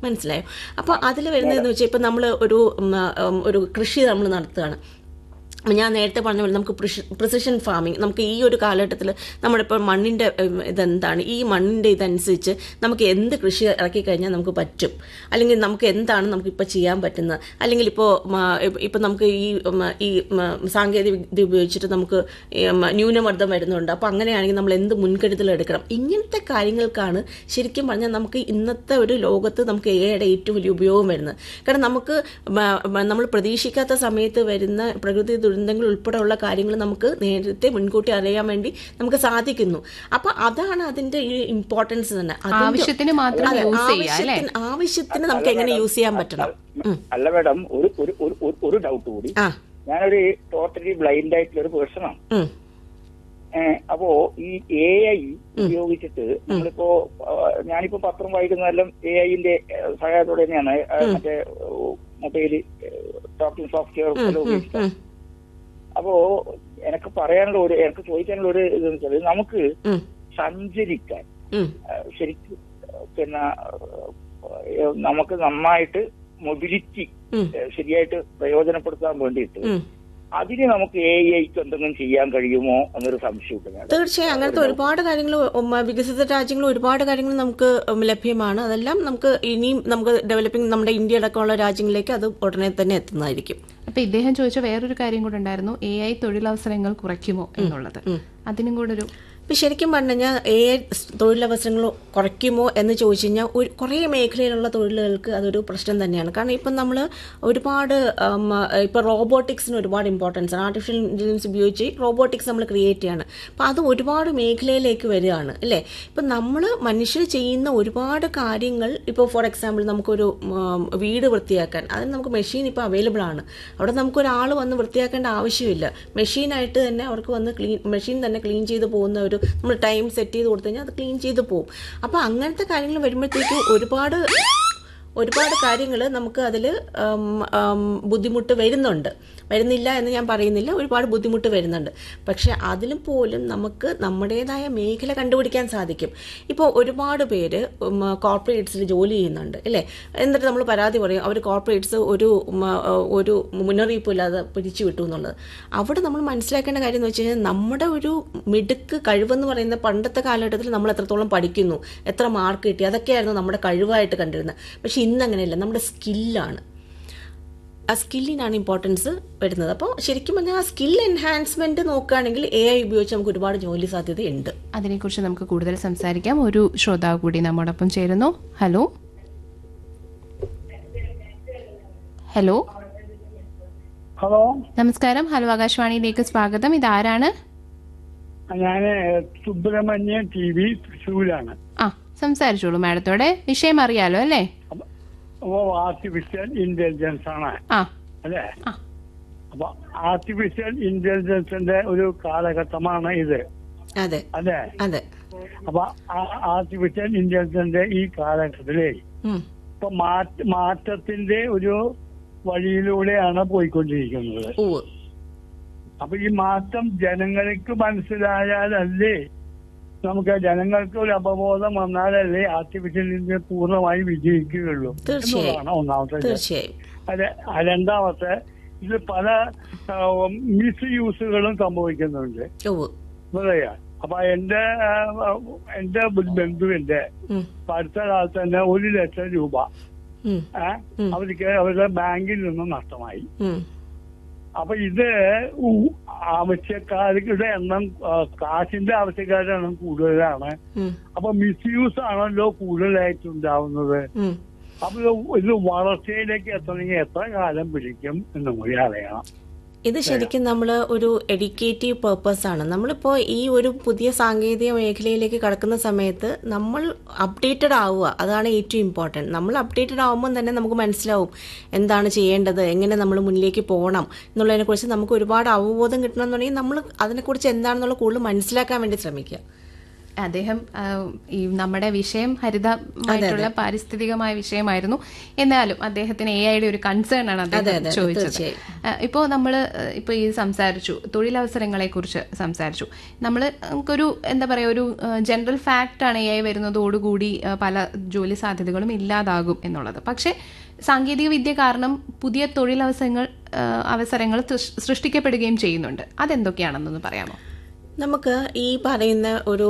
മനസ്സിലായോ അപ്പോൾ അതിൽ വരുന്നതെന്ന് വെച്ചാൽ ഇപ്പം നമ്മൾ ഒരു ഉം, ഉം, ഒരു കൃഷി നമ്മൾ നടത്തുകയാണ് ഞാൻ നേരത്തെ പറഞ്ഞ പോലെ നമുക്ക് പ്രിസിഷൻ ഫാമിംഗ് നമുക്ക് ഈ ഒരു കാലഘട്ടത്തിൽ നമ്മളിപ്പോൾ മണ്ണിൻ്റെ ഉം, ഇതെന്താണ് ഈ മണ്ണിൻ്റെ ഇതനുസരിച്ച് നമുക്ക് എന്ത് കൃഷി ഇറക്കി കഴിഞ്ഞാൽ നമുക്ക് പറ്റും അല്ലെങ്കിൽ നമുക്ക് എന്താണ് നമുക്ക് ഇപ്പോൾ ചെയ്യാൻ പറ്റുന്നത് അല്ലെങ്കിൽ ഇപ്പോൾ ഇപ്പം നമുക്ക് ഈ ഉം, ഈ ഉം, സാങ്കേതിക വിദ്യ ഉപയോഗിച്ചിട്ട് നമുക്ക് ഈ, ഉം, ന്യൂനമർദ്ദം വരുന്നുണ്ട് അപ്പോൾ അങ്ങനെയാണെങ്കിൽ നമ്മൾ എന്ത് മുൻകരുതൽ എടുക്കണം ഇങ്ങനത്തെ കാര്യങ്ങൾക്കാണ് ശരിക്കും പറഞ്ഞാൽ നമുക്ക് ഇന്നത്തെ ഒരു ലോകത്ത് നമുക്ക് എയുടെ ഏറ്റവും വലിയ ഉപയോഗം വരുന്നത് കാരണം നമുക്ക് മ- മ- നമ്മൾ പ്രതീക്ഷിക്കാത്ത സമയത്ത് വരുന്ന പ്രകൃതി ദുരന്തങ്ങൾ ഉൾപ്പെടെയുള്ള കാര്യങ്ങൾ നമുക്ക് നേരത്തെ മുൻകൂട്ടി അറിയാൻ വേണ്ടി നമുക്ക് സാധിക്കുന്നു അപ്പൊ അതാണ് അതിന്റെ ഈ ഇമ്പോർട്ടൻസ് തന്നെ അതിന്റെ- ആവശ്യത്തിന് മാത്രം അതെ, യൂസ് ചെയ്യുക അല്ലേ ആവശ്യത്തിന് ആവശ്യത്തിന് നമുക്ക് എങ്ങനെ യൂസ് ചെയ്യാൻ പറ്റണം ഉം. അല്ല മാഡം ഒരു ഒരു ഒരു- ഒരു- ഒരു ഡൗട്ട് കൂടി ആ ഞാനൊരു ടോട്ടലി ബ്ലൈൻഡ് ആയിട്ടുള്ള ഒരു പേഴ്സണാണ് ഉം. അപ്പോ ഈ എ ഐ ഉപയോഗിച്ചിട്ട് നമ്മളിപ്പോ ആ, ഞാനിപ്പോ പത്രം വായിക്കുന്നതെല്ലാം എ ഐന്റെ സഹായത്തോടെ തന്നെയാണ് ആ, മറ്റേ മൊബൈൽ ടോക്കിംഗ് സോഫ്റ്റ്വെയർ എല്ലാം ഉപയോഗിച്ചത് ഉം. അപ്പോ എനിക്ക് പറയാനുള്ള ഒരു എനിക്ക് ചോദിക്കാനുള്ള ഒരു ഇതെന്ന് വെച്ചാൽ നമുക്ക് ഉം. സഞ്ചരിക്കാൻ ഉം. ആ, ശരിക്കും ആ, പിന്നെ ആ, നമുക്ക് നന്നായിട്ട് മൊബിലിറ്റി ഉം. ശരിയായിട്ട് പ്രയോജനപ്പെടുത്താൻ വേണ്ടിയിട്ട് ഉം. അതിന് നമുക്ക് എ ഐക്ക് എന്തെങ്കിലും ചെയ്യാൻ കഴിയുമോ എന്നൊരു സംശയമുണ്ട് മാഡം തീർച്ചയായും അങ്ങനത്തെ ഒരുപാട് കാര്യങ്ങൾ വികസിത രാജ്യങ്ങൾ ഒരുപാട് കാര്യങ്ങൾ നമുക്ക് ഉം, ലഭ്യമാണ് അതെല്ലാം നമുക്ക് ഇനിയും നമുക്ക് ഡെവലപ്പിംഗ് നമ്മുടെ ഇന്ത്യ അടക്കമുള്ള രാജ്യങ്ങളിലേക്ക് അത് ഉടനെ തന്നെ എത്തുന്നതായിരിക്കും അപ്പൊ ഇദ്ദേഹം ചോദിച്ച വേറൊരു കാര്യം കൂടെ ഉണ്ടായിരുന്നു എ ഐ തൊഴിലവസരങ്ങൾ കുറയ്ക്കുമോ എന്നുള്ളത് അതിനും കൂടെ ഒരു ഇപ്പം ശരിക്കും പറഞ്ഞു കഴിഞ്ഞാൽ എ ഐ തൊഴിലവസരങ്ങൾ കുറയ്ക്കുമോ എന്ന് ചോദിച്ചു കഴിഞ്ഞാൽ ഒരു കുറേ മേഖലയിലുള്ള തൊഴിലുകൾക്ക് അതൊരു പ്രശ്നം തന്നെയാണ് കാരണം ഇപ്പം നമ്മൾ ഒരുപാട് ഇപ്പം റോബോട്ടിക്സിന് ഒരുപാട് ഇമ്പോർട്ടൻസ് ആണ് ആർട്ടിഫിഷ്യൽ ഇൻ്റലിജൻസ് ഉപയോഗിച്ച് റോബോട്ടിക്സ് നമ്മൾ ക്രിയേറ്റ് ചെയ്യാണ് അപ്പം അത് ഒരുപാട് മേഖലയിലേക്ക് വരികയാണ് അല്ലേ ഇപ്പം നമ്മൾ മനുഷ്യർ ചെയ്യുന്ന ഒരുപാട് കാര്യങ്ങൾ ഇപ്പോൾ ഫോർ എക്സാമ്പിൾ നമുക്കൊരു ഉം, വീട് വൃത്തിയാക്കാൻ അതിന് നമുക്ക് മെഷീൻ ഇപ്പോൾ അവൈലബിൾ ആണ് അവിടെ നമുക്കൊരാൾ വന്ന് വൃത്തിയാക്കേണ്ട ആവശ്യമില്ല മെഷീനായിട്ട് തന്നെ അവർക്ക് വന്ന് ക്ലീൻ മെഷീൻ തന്നെ ക്ലീൻ ചെയ്ത് പോകുന്ന ഒരു നമ്മൾ ടൈം സെറ്റ് ചെയ്ത് കൊടുത്തു കഴിഞ്ഞാൽ അത് ക്ലീൻ ചെയ്ത് പോകും അപ്പോൾ അങ്ങനത്തെ കാര്യങ്ങൾ വരുമ്പോഴത്തേക്ക് ഒരുപാട് ഒരുപാട് കാര്യങ്ങൾ നമുക്ക് അതിൽ ബുദ്ധിമുട്ട് വരുന്നുണ്ട് വരുന്നില്ല എന്ന് ഞാൻ പറയുന്നില്ല ഒരുപാട് ബുദ്ധിമുട്ട് വരുന്നുണ്ട് പക്ഷെ അതിലും പോലും നമുക്ക് നമ്മുടേതായ മേഖല കണ്ടുപിടിക്കാൻ സാധിക്കും ഇപ്പോൾ ഒരുപാട് പേര് കോർപ്പറേറ്റ്സിൽ ജോലി ചെയ്യുന്നുണ്ട് അല്ലേ എന്നിട്ട് നമ്മൾ പരാതി പറയും അവർ കോർപ്പറേറ്റ്സ് ഒരു ഉം, ആ, ഒരു മുന്നറിയിപ്പ് ഇല്ലാതെ പിരിച്ചു വിട്ടു എന്നുള്ളത് അവിടെ നമ്മൾ മനസ്സിലാക്കേണ്ട കാര്യം എന്ന് വെച്ച് കഴിഞ്ഞാൽ നമ്മുടെ ഒരു മിടുക്ക് കഴിവെന്ന് പറയുന്ന പണ്ടത്തെ കാലഘട്ടത്തിൽ നമ്മൾ എത്രത്തോളം പഠിക്കുന്നു എത്ര മാർക്ക് കിട്ടി അതൊക്കെയായിരുന്നു നമ്മുടെ കഴിവായിട്ട് കണ്ടിരുന്നത് പക്ഷെ ഇന്ന് അങ്ങനെയല്ല നമ്മുടെ സ്കില്ലാണ് ആ സ്കില്ലിനാണ് ഇമ്പോർട്ടൻസ് വരുന്നത് അപ്പോൾ ശരിക്കും പറഞ്ഞാൽ ആ സ്കിൽ എൻഹാൻസ്മെന്റ് നോക്കുകയാണെങ്കിൽ എ ഐ ഉപയോഗിച്ച് നമുക്ക് ഒരുപാട് ജോലി സാധ്യതയുണ്ട് അതിനെക്കുറിച്ച് നമുക്ക് കൂടുതൽ സംസാരിക്കാം ഒരു ശ്രോതാവ് കൂടി നമ്മോടൊപ്പം ചേരുന്നു ഹലോ ഹലോ ഹലോ നമസ്കാരം ഹലോ ആകാശവാണിയിലേക്ക് സ്വാഗതം ഇതാരാണ് ഞാന് സുബ്രഹ്മണ്യൻ ടി വി തൃശ്ശൂരാണ് ആ സംസാരിച്ചോളൂ മാഡത്തോടെ വിഷയം അറിയാലോ അല്ലേ അപ്പൊ അപ്പൊ ആർട്ടിഫിഷ്യൽ ഇന്റലിജൻസ് ആണ് ആ അല്ലേ ആ. അപ്പൊ ആർട്ടിഫിഷ്യൽ ഇന്റലിജൻസിന്റെ ഒരു കാലഘട്ടമാണ് ഇത് അതെ അല്ലേ അതെ അപ്പൊ ആ- ആർട്ടിഫിഷ്യൽ ഇന്റലിജൻസിന്റെ ഈ കാലഘട്ടത്തിലേ ഉം. ഇപ്പൊ മാറ്റ- മാറ്റത്തിന്റെ ഒരു വഴിയിലൂടെയാണ് പോയിക്കൊണ്ടിരിക്കുന്നത് ഉവ് അപ്പൊ ഈ മാറ്റം ജനങ്ങൾക്ക് മനസ്സിലായാലല്ലേ നമുക്ക് ജനങ്ങൾക്ക് ഒരു അവബോധം വന്നാലല്ലേ ആർട്ടിഫിഷ്യൽ ഇന്റലിജൻസ് പൂർണ്ണമായി വിജയിക്കുകയുള്ളൂ തീർച്ചയായും. എന്നുള്ളതാണ് ഒന്നാമത്തെ കാര്യം. തീർച്ചയായും അതെ ആ രണ്ടാമത്തെ ഇത് പല മിസ് യൂസുകളും സംഭവിക്കുന്നുണ്ട് ഉവ് പറയാ അപ്പൊ എന്റെ ആ, എന്റെ ബന്ധുവിന്റെ ഉം. ഇപ്പൊ അടുത്ത കാലത്ത് തന്നെ ഒരു ലക്ഷം രൂപ ഉം. ഏ, അവർക്ക് അവരുടെ ബാങ്കിൽ നിന്നും നഷ്ടമായി ഉം. അപ്പൊ ഇത് ഉ- ആവശ്യക്കാരുടെ എണ്ണം ആ, കാശിന്റെ ആവശ്യക്കാരുടെ എണ്ണം കൂടുതലാണ് ഉം. അപ്പൊ മിസ്യൂസ് ആണല്ലോ കൂടുതലായിട്ട് ഉണ്ടാവുന്നത് ഉം. അപ്പൊ ഇത് ഇത് വളർച്ചയിലേക്ക് എത്തണമെങ്കിൽ എത്ര കാലം പിടിക്കും എന്നും കൂടി അറിയണം ഇത് ശരിക്കും നമ്മൾ ഒരു എഡ്യൂക്കേറ്റീവ് പേർപ്പസ് ആണ് നമ്മളിപ്പോൾ ഈ ഒരു പുതിയ സാങ്കേതിക മേഖലയിലേക്ക് കടക്കുന്ന സമയത്ത് നമ്മൾ അപ്ഡേറ്റഡ് ആവുക അതാണ് ഏറ്റവും ഇമ്പോർട്ടൻറ്റ് നമ്മൾ അപ്ഡേറ്റഡ് ആവുമ്പോൾ തന്നെ നമുക്ക് മനസ്സിലാവും എന്താണ് ചെയ്യേണ്ടത് എങ്ങനെ നമ്മൾ മുന്നിലേക്ക് പോകണം എന്നുള്ളതിനെക്കുറിച്ച് നമുക്ക് ഒരുപാട് അവബോധം കിട്ടണമെന്നുണ്ടെങ്കിൽ നമ്മൾ അതിനെക്കുറിച്ച് എന്താണെന്നുള്ള കൂടുതൽ മനസ്സിലാക്കാൻ വേണ്ടി ശ്രമിക്കുക അദ്ദേഹം ആ, ഈ നമ്മുടെ വിഷയം ഹരിതമായിട്ടുള്ള പാരിസ്ഥിതികമായ വിഷയമായിരുന്നു എന്നാലും അദ്ദേഹത്തിന് എ ഐയുടെ ഒരു കൺസേൺ ആണ് അദ്ദേഹം ചോദിച്ചത് തീർച്ചയായും. ആ, ഇപ്പോ നമ്മൾ ഇപ്പൊ ഈ സംസാരിച്ചു തൊഴിലവസരങ്ങളെ കുറിച്ച് സംസാരിച്ചു നമ്മൾ നമുക്കൊരു എന്താ പറയാ ഒരു ജനറൽ ഫാക്റ്റ് ആണ് എ ഐ വരുന്നതോടുകൂടി ആ, പല ജോലി സാധ്യതകളും ഇല്ലാതാകും എന്നുള്ളത് പക്ഷെ സാങ്കേതിക വിദ്യ കാരണം പുതിയ തൊഴിലവസരങ്ങൾ ആ, അവസരങ്ങൾ സൃഷ്- സൃഷ്ടിക്കപ്പെടുകയും ചെയ്യുന്നുണ്ട് അതെന്തൊക്കെയാണെന്നൊന്ന് പറയാമോ നമുക്ക് ഈ പറയുന്ന ഒരു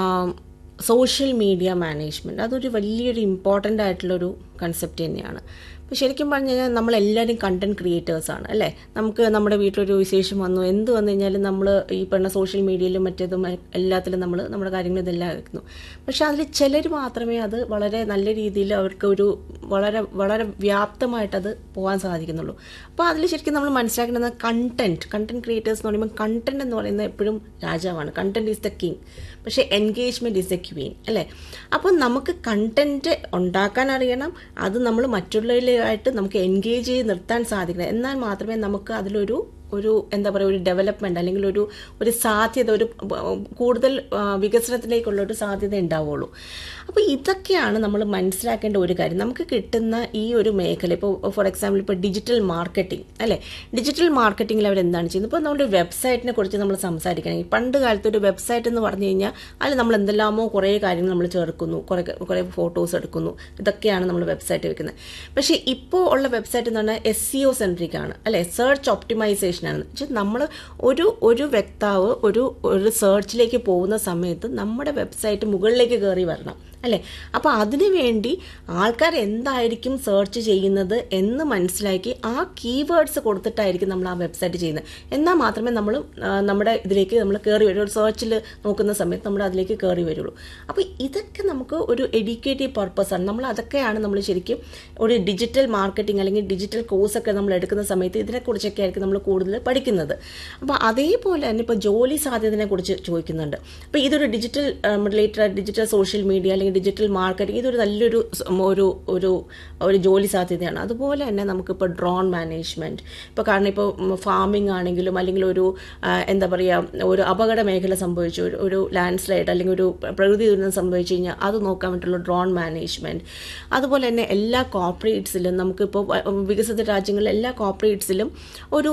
സോഷ്യൽ മീഡിയ മാനേജ്മെന്റ് അതൊരു വലിയൊരു ഇമ്പോർട്ടൻ്റ് ആയിട്ടുള്ളൊരു കൺസെപ്റ്റ് തന്നെയാണ് അപ്പോൾ ശരിക്കും പറഞ്ഞു കഴിഞ്ഞാൽ നമ്മളെല്ലാവരും കണ്ടന്റ് ക്രിയേറ്റേഴ്സ് ആണ് അല്ലേ നമുക്ക് നമ്മുടെ വീട്ടിലൊരു വിശേഷം വന്നു എന്ത് വന്നു കഴിഞ്ഞാലും നമ്മൾ ഈ പറഞ്ഞ സോഷ്യൽ മീഡിയയിലും മറ്റേതും എല്ലാത്തിലും നമ്മൾ നമ്മുടെ കാര്യങ്ങൾ ഇതെല്ലാം വെക്കുന്നു പക്ഷെ അതിൽ ചിലർ മാത്രമേ അത് വളരെ നല്ല രീതിയിൽ അവർക്ക് ഒരു വളരെ വളരെ വ്യാപ്തമായിട്ട് അത് പോകാൻ സാധിക്കുന്നുള്ളൂ അപ്പോൾ അതിൽ ശരിക്കും നമ്മൾ മനസ്സിലാക്കുന്നത് കണ്ടന്റ് കണ്ടന്റ് ക്രിയേറ്റേഴ്സ് എന്ന് പറയുമ്പോൾ കണ്ടന്റ് എന്ന് പറയുന്നത് എപ്പോഴും രാജാവാണ് കണ്ടന്റ് ഈസ് ദ കിങ് പക്ഷേ എൻഗേജ്മെന്റ് ഈസ് ദ ക്വീൻ അല്ലേ അപ്പോൾ നമുക്ക് കണ്ടന്റ് ഉണ്ടാക്കാൻ അറിയണം അത് നമ്മൾ മറ്റുള്ളവരുമായിട്ട് നമുക്ക് എൻഗേജ് ചെയ്ത് നിർത്താൻ സാധിക്കണം എന്നാൽ മാത്രമേ നമുക്ക് അതിലൊരു ഒരു എന്താ പറയുക ഒരു ഡെവലപ്മെന്റ് അല്ലെങ്കിൽ ഒരു ഒരു സാധ്യത ഒരു ബ- കൂടുതൽ ആ, വികസനത്തിലേക്കുള്ള ഒരു സാധ്യത ഉണ്ടാവുള്ളൂ അപ്പോൾ ഇതൊക്കെയാണ് നമ്മൾ മനസ്സിലാക്കേണ്ട ഒരു കാര്യം നമുക്ക് കിട്ടുന്ന ഈ ഒരു മേഖല ഇപ്പോൾ ഫോർ എക്സാമ്പിൾ ഇപ്പോൾ ഡിജിറ്റൽ മാർക്കറ്റിംഗ് അല്ലേ ഡിജിറ്റൽ മാർക്കറ്റിംഗിൽ അവർ എന്താണ് ചെയ്യുന്നത് ഇപ്പോൾ നമ്മുടെ വെബ്സൈറ്റിനെ കുറിച്ച് നമ്മൾ സംസാരിക്കണമെങ്കിൽ പണ്ട് കാലത്ത് ഒരു വെബ്സൈറ്റ് എന്ന് പറഞ്ഞു കഴിഞ്ഞാൽ അതിൽ നമ്മൾ എന്തെല്ലാമോ കുറേ കാര്യങ്ങൾ നമ്മൾ ചേർക്കുന്നു കുറേ കുറേ ഫോട്ടോസ് എടുക്കുന്നു ഇതൊക്കെയാണ് നമ്മൾ വെബ്സൈറ്റ് വെക്കുന്നത് പക്ഷേ ഇപ്പോൾ ഉള്ള വെബ്സൈറ്റ് എന്ന് പറഞ്ഞാൽ എസ് സി ഒ സെൻട്രിക് ആണ് അല്ലെ സെർച്ച് ഒപ്റ്റിമൈസേഷൻ ആണ് വെച്ചാൽ നമ്മൾ ഒരു ഒരു വ്യക്താവ് ഒരു ഒരു സെർച്ചിലേക്ക് പോകുന്ന സമയത്ത് നമ്മുടെ വെബ്സൈറ്റ് മുകളിലേക്ക് കയറി വരണം അല്ലേ അപ്പോൾ അതിനു വേണ്ടി ആൾക്കാർ എന്തായിരിക്കും സെർച്ച് ചെയ്യുന്നത് എന്ന് മനസ്സിലാക്കി ആ കീവേഡ്സ് കൊടുത്തിട്ടായിരിക്കും നമ്മൾ ആ വെബ്സൈറ്റ് ചെയ്യുന്നത് എന്നാൽ മാത്രമേ നമ്മൾ ആ, നമ്മുടെ ഇതിലേക്ക് നമ്മൾ കയറി വരും ഒരു സെർച്ചിൽ നോക്കുന്ന സമയത്ത് നമ്മൾ അതിലേക്ക് കയറി വരുള്ളൂ അപ്പോൾ ഇതൊക്കെ നമുക്ക് ഒരു എഡ്യൂക്കേറ്റീവ് പർപ്പസ് ആണ് നമ്മൾ അതൊക്കെയാണ് നമ്മൾ ശരിക്കും ഒരു ഡിജിറ്റൽ മാർക്കറ്റിംഗ് അല്ലെങ്കിൽ ഡിജിറ്റൽ കോഴ്സ് ഒക്കെ നമ്മൾ എടുക്കുന്ന സമയത്ത് ഇതിനെക്കുറിച്ചൊക്കെ ആയിരിക്കും നമ്മൾ കൂടുതൽ പഠിക്കുന്നത് അപ്പോൾ അതേപോലെ തന്നെ ഇപ്പോൾ ജോലി സാധ്യതയെ കുറിച്ച് ചോദിക്കുന്നുണ്ട് അപ്പോൾ ഇതൊരു digital related digital social media അല്ലെങ്കിൽ ഡിജിറ്റൽ മാർക്കറ്റിംഗ് ഇതൊരു നല്ലൊരു സ് ഒരു ഒരു ഒരു ജോലി സാധ്യതയാണ് അതുപോലെ തന്നെ നമുക്കിപ്പോൾ ഡ്രോൺ മാനേജ്മെന്റ് ഇപ്പോൾ കാരണം ഇപ്പോൾ ഫാമിംഗ് ആണെങ്കിലും അല്ലെങ്കിൽ ഒരു ആ, എന്താ പറയുക ഒരു അപകട മേഖല സംഭവിച്ചു ഒരു ഒരു ലാൻഡ് സ്ലൈഡ് അല്ലെങ്കിൽ ഒരു പ്രകൃതി ദുരന്തം സംഭവിച്ചു കഴിഞ്ഞാൽ അത് നോക്കാൻ വേണ്ടിയിട്ടുള്ള ഡ്രോൺ മാനേജ്മെന്റ് അതുപോലെ തന്നെ എല്ലാ കോർപ്പറേറ്റ്സിലും നമുക്കിപ്പോൾ വ- വികസിത രാജ്യങ്ങളിലെ എല്ലാ കോർപ്പറേറ്റ്സിലും ഒരു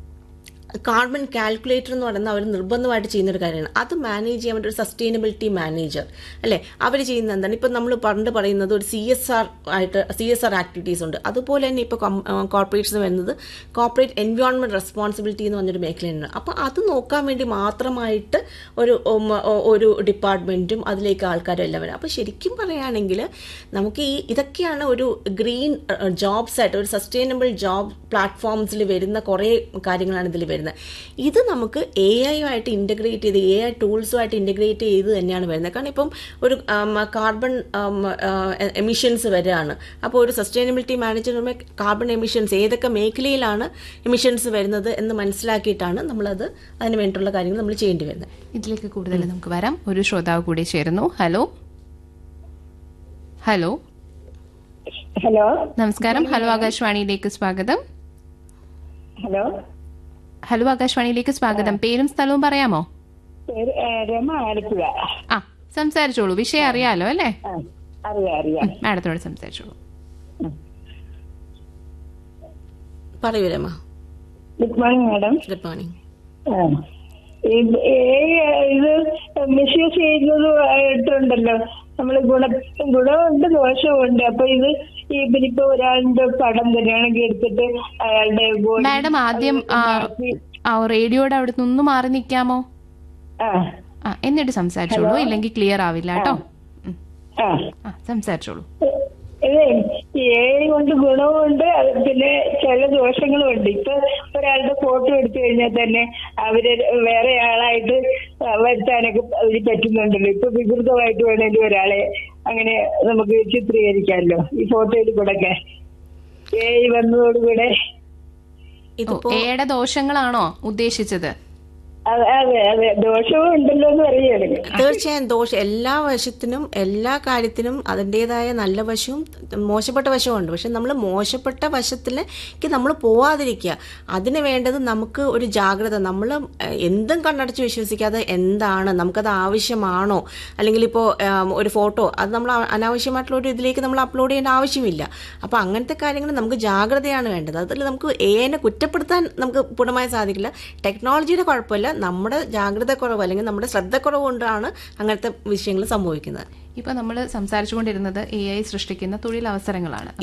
കാർബൺ കാൽക്കുലേറ്റർ എന്ന് പറയുന്നത് അവർ നിർബന്ധമായിട്ട് ചെയ്യുന്ന ഒരു കാര്യമാണ് അത് മാനേജ് ചെയ്യാൻ വേണ്ടി ഒരു സസ്റ്റൈനബിലിറ്റി മാനേജർ അല്ലേ അവർ ചെയ്യുന്ന എന്താണ് ഇപ്പം നമ്മൾ പണ്ട് പറയുന്നത് ഒരു സി എസ് ആർ ആയിട്ട് സി എസ് ആർ ആക്ടിവിറ്റീസ് ഉണ്ട് അതുപോലെ തന്നെ ഇപ്പോൾ കോർപ്പറേറ്റ്സ് വരുന്നത് കോർപ്പറേറ്റ് എൻവയോൺമെന്റ് റെസ്പോൺസിബിലിറ്റി എന്ന് പറഞ്ഞൊരു മേഖലയാണ് അപ്പോൾ അത് നോക്കാൻ വേണ്ടി മാത്രമായിട്ട് ഒരു ഉം, ഒ- ഒരു ഡിപ്പാർട്ട്മെന്റും അതിലേക്ക് ആൾക്കാരും എല്ലാം വരും അപ്പോൾ ശരിക്കും പറയുകയാണെങ്കിൽ നമുക്ക് ഈ ഇതൊക്കെയാണ് ഒരു ഗ്രീൻ ജോബ്സ് ആയിട്ട് ഒരു സസ്റ്റൈനബിൾ ജോബ് പ്ലാറ്റ്ഫോംസിൽ വരുന്ന കുറേ കാര്യങ്ങളാണ് ഇതിൽ വരുന്നത് ഇത് നമുക്ക് എ ഐയുമായിട്ട് ഇൻ്റഗ്രേറ്റ് ചെയ്ത് എ ഐ ടൂൾസുമായിട്ട് ഇൻ്റഗ്രേറ്റ് ചെയ്ത് തന്നെയാണ് വരുന്നത് കാരണം ഇപ്പം ഒരു കാർബൺ എമിഷൻസ് വരികയാണ് അപ്പോൾ ഒരു സസ്റ്റൈനബിലിറ്റി മാനേജർ കാർബൺ എമിഷൻസ് ഏതൊക്കെ മേഖലയിലാണ് എമിഷൻസ് വരുന്നത് എന്ന് മനസ്സിലാക്കിയിട്ടാണ് നമ്മളത് അതിന് വേണ്ടിയിട്ടുള്ള കാര്യങ്ങൾ നമ്മൾ ചെയ്യേണ്ടി വരുന്നത് ഇതിലേക്ക് കൂടുതൽ നമുക്ക് വരാം ഒരു ശ്രോതാവ് കൂടി ചേരുന്നു ഹലോ ഹലോ ഹലോ നമസ്കാരം ഹലോ ആകാശവാണിയിലേക്ക് സ്വാഗതം ഹലോ ഹലോ ആകാശവാണിയിലേക്ക് സ്വാഗതം പേരും സ്ഥലവും പറയാമോ പേര് ഏ, രമ ആലപ്പുഴ ആ സംസാരിച്ചോളൂ വിഷയം അറിയാലോ അല്ലേ ആ, അറിയാം അറിയാം മാഡത്തിനോട് സംസാരിച്ചോളൂ പറയൂ Rama good morning madam good morning ആ. ഇത് ഏ- ഇത് മിസ്യൂസ് ചെയ്യുന്നതുമായിട്ടുണ്ടല്ലോ നമ്മൾ ഗുണ ഗുണമുണ്ട് ദോഷമുണ്ട് അപ്പൊ ഇത് ഈ ഇവരിപ്പോ ഒരാളുടെ പടം തന്നെയാണെങ്കിൽ എടുത്തിട്ട് അയാളുടെ body- മാഡം ആദ്യം ആ, ആ റേഡിയോയുടെ അവിടെ നിന്ന് മാറി നിൽക്കാമോ ആ ആ എന്നിട്ട് സംസാരിച്ചോളൂ ഇല്ലെങ്കിൽ ക്ലിയർ ആവില്ല കേട്ടോ ഉം. ആ ആ സംസാരിച്ചോളൂ ഇത് എ കൊണ്ട് ഗുണവുമുണ്ട് അത് പിന്നെ ചില ദോഷങ്ങളും ഉണ്ട് ഇപ്പൊ ഒരാളുടെ ഫോട്ടോ എടുത്തു കഴിഞ്ഞാൽ തന്നെ അവര് വേറെ ആളായിട്ട് വരുത്താനൊക്കെ അതിന് പറ്റുന്നുണ്ടല്ലോ ഇപ്പൊ വികൃതമായിട്ട് വേണമെങ്കിൽ ഒരാളെ അങ്ങനെ നമുക്ക് ചിത്രീകരിക്കാമല്ലോ ഈ ഫോട്ടോയിൽ കൂടെ ഒക്കെ എ വന്നതോടുകൂടെ ഓ, എയുടെ ദോഷങ്ങളാണോ ഉദ്ദേശിച്ചത് അതെ അതെ അതെ ദോഷവും ഉണ്ടല്ലോ എന്ന് പറയുകയാണ് തീർച്ചയായും ദോഷം എല്ലാ വശത്തിനും എല്ലാ കാര്യത്തിനും അതിൻ്റെതായ നല്ല വശവും മോശപ്പെട്ട വശവും ഉണ്ട് പക്ഷെ നമ്മൾ മോശപ്പെട്ട വശത്തിലേക്ക് നമ്മൾ പോവാതിരിക്കുക അതിന് വേണ്ടത് നമുക്ക് ഒരു ജാഗ്രത നമ്മൾ എന്തും കണ്ണടച്ച് വിശ്വസിക്കാതെ എന്താണ് നമുക്കത് ആവശ്യമാണോ അല്ലെങ്കിൽ ഇപ്പോൾ ഒരു ഫോട്ടോ അത് നമ്മൾ അനാവശ്യമായിട്ടുള്ള ഒരു ഇതിലേക്ക് നമ്മൾ അപ്ലോഡ് ചെയ്യേണ്ട ആവശ്യമില്ല അപ്പോൾ അങ്ങനത്തെ കാര്യങ്ങൾ നമുക്ക് ജാഗ്രതയാണ് വേണ്ടത് അതിൽ നമുക്ക് എനെ കുറ്റപ്പെടുത്താൻ നമുക്ക് പൂർണ്ണമായി സാധിക്കില്ല ടെക്നോളജിയുടെ കുഴപ്പമില്ല നമ്മുടെ ജാഗ്രത കുറവ് അല്ലെങ്കിൽ നമ്മുടെ ശ്രദ്ധക്കുറവ് കൊണ്ടാണ് അങ്ങനത്തെ വിഷയങ്ങൾ സംഭവിക്കുന്നത് ഇപ്പൊ നമ്മൾ സംസാരിച്ചുകൊണ്ടിരുന്നത് എ ഐ സൃഷ്ടിക്കുന്ന തൊഴിലവസരങ്ങളാണ്